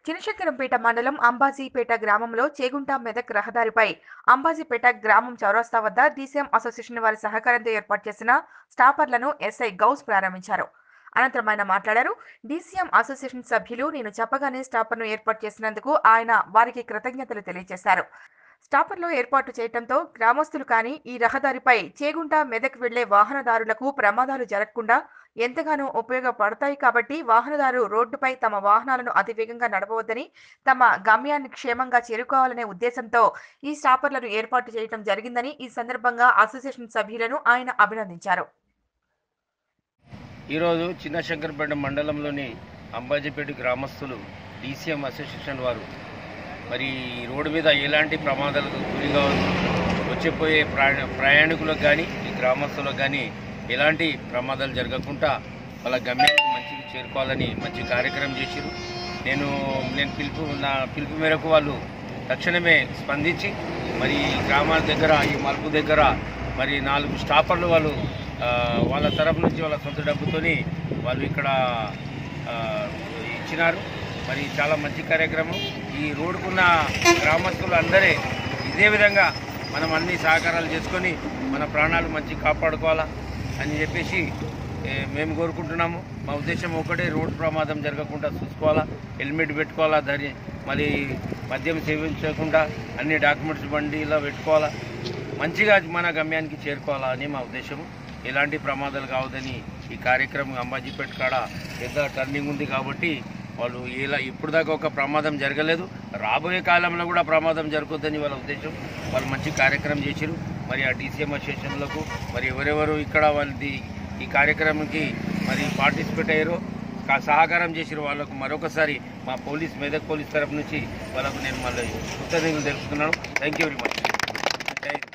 చినశంకరంపేట మండలం అంబాజీపేట గ్రామంలో చేగుంట మెదక్ రహదారిపై అంబాజీపేట గ్రామం చౌరస్తా వద్ద డీసీఎం అసోసియేషన్ వారి సహకారంతో ఏర్పాటు చేసిన స్టాపర్లను ఎస్ఐ గౌస్ ప్రారంభించారు అనంతరం ఆయన మాట్లాడారు డీసీఎం అసోసియేషన్ సభ్యులు నేను చెప్పగానే స్టాపర్ను ఏర్పాటు చేసినందుకు ఆయన వారికి కృతజ్ఞతలు తెలియజేశారు స్టాపర్లో ఏర్పాటు చేయడంతో గ్రామస్తులు కానీ ఈ రహదారిపై చేగుంట మెదక్ వెళ్లే వాహనదారులకు ప్రమాదాలు జరగకుండా ఎంతగానో ఉపయోగపడతాయి కాబట్టి వాహనదారు రోడ్డుపై తమ వాహనాలను అతివేగంగా నడపవద్దని తమ గమ్యాన్ని క్షేమంగా చేరుకోవాలనే ఉద్దేశంతో ఈ స్టాపర్లను ఏర్పాటు చేయడం జరిగిందని ఈ సందర్భంగా అసోసియేషన్ సభ్యులను ఆయన అభినందించారు ఈరోజు చిన్న శంకరపేట మండలంలోని అంబాజీపేట గ్రామస్తులు డీసీఎం అసోసియేషన్ వారు మరి ఈ రోడ్డు మీద ఎలాంటి ప్రమాదాలకు గురిగా వచ్చేపోయే ప్రయాణ ప్రయాణికులకు కానీ ఈ గ్రామస్తులకు కానీ ఎలాంటి ప్రమాదాలు జరగకుండా వాళ్ళ గమ్యానికి మంచిగా చేరుకోవాలని మంచి కార్యక్రమం చేసిరు నేను నేను పిలుపు నా పిలుపు మేరకు వాళ్ళు తక్షణమే స్పందించి మరి ఈ గ్రామాల దగ్గర ఈ మలుపు దగ్గర మరి నాలుగు స్టాపర్లు వాళ్ళు ఆ, వాళ్ళ తరపు నుంచి వాళ్ళ సొంత డబ్బుతోని వాళ్ళు ఇక్కడ ఆ, ఇచ్చినారు మరి చాలా మంచి కార్యక్రమం ఈ రోడ్డుకున్న గ్రామస్తులు అందరే ఇదే విధంగా మనం అన్ని సహకారాలు చేసుకొని మన ప్రాణాలు మంచి కాపాడుకోవాలా అని చెప్పేసి ఏ, మేము కోరుకుంటున్నాము మా ఉద్దేశం ఒకటే రోడ్డు ప్రమాదం జరగకుండా చూసుకోవాలా హెల్మెట్ పెట్టుకోవాలా ధరి మరి మద్యం సేవించకుండా అన్ని డాక్యుమెంట్స్ బండిలో పెట్టుకోవాలా మంచిగా మన గమ్యానికి చేరుకోవాలా అని మా ఉద్దేశము ఎలాంటి ప్రమాదాలు కావద్దని ఈ కార్యక్రమం అంబాజీపేట కాడ పెద్ద టర్నింగ్ ఉంది కాబట్టి వాళ్ళు ఇలా ఇప్పుడు దాకా ఒక ప్రమాదం జరగలేదు రాబోయే కాలంలో కూడా ప్రమాదం జరగొద్దని వాళ్ళ ఉద్దేశం వాళ్ళు మంచి కార్యక్రమం చేశారు మరి ఆ డీసీఎం అసోసియేషన్లకు మరి ఎవరెవరు ఇక్కడ వాళ్ళది ఈ కార్యక్రమంకి మరి పార్టిసిపేట్ అయ్యారో కా- సహకారం చేసిన వాళ్ళకు మరొకసారి మా పోలీస్ మెదక్ పోలీస్ తరపు నుంచి వాళ్ళకు నేను మళ్ళీ కృతజ్ఞతలు తెలుపుతున్నాను thank you very much thank you